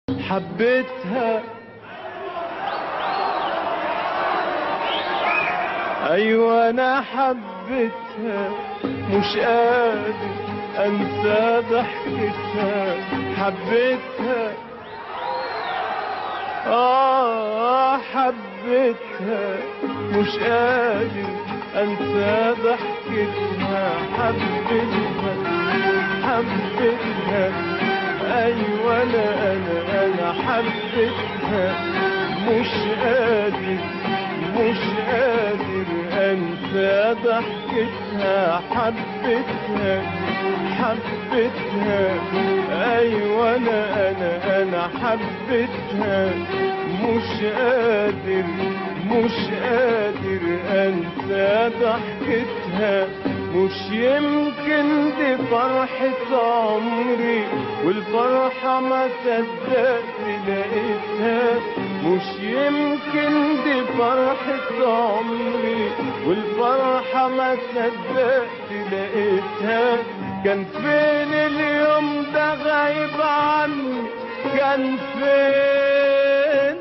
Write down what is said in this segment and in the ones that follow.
حبيتها ايوه انا حبيتها مش قادر انسى ضحكتها حبيتها اه حبيتها مش قادر انسى ضحكتها حبيتها حبيتها ايوه انا انا انا حبيتها مش قادر مش قادر انسى ضحكتها حبيتها حبيتها ايوه انا انا انا حبيتها مش قادر مش قادر انسى ضحكتها مش يمكن دي فرحة عمري والفرحة ما صدقت لقيتها مش يمكن دي فرحة عمري والفرحة ما صدقت لقيتها كان فين اليوم ده غايب عني كان فين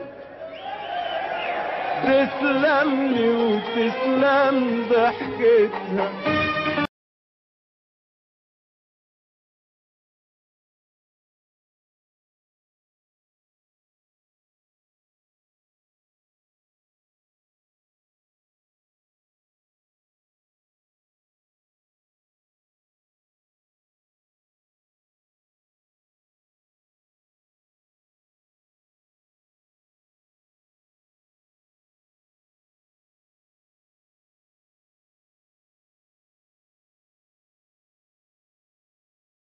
تسلم لي وتسلم ضحكتها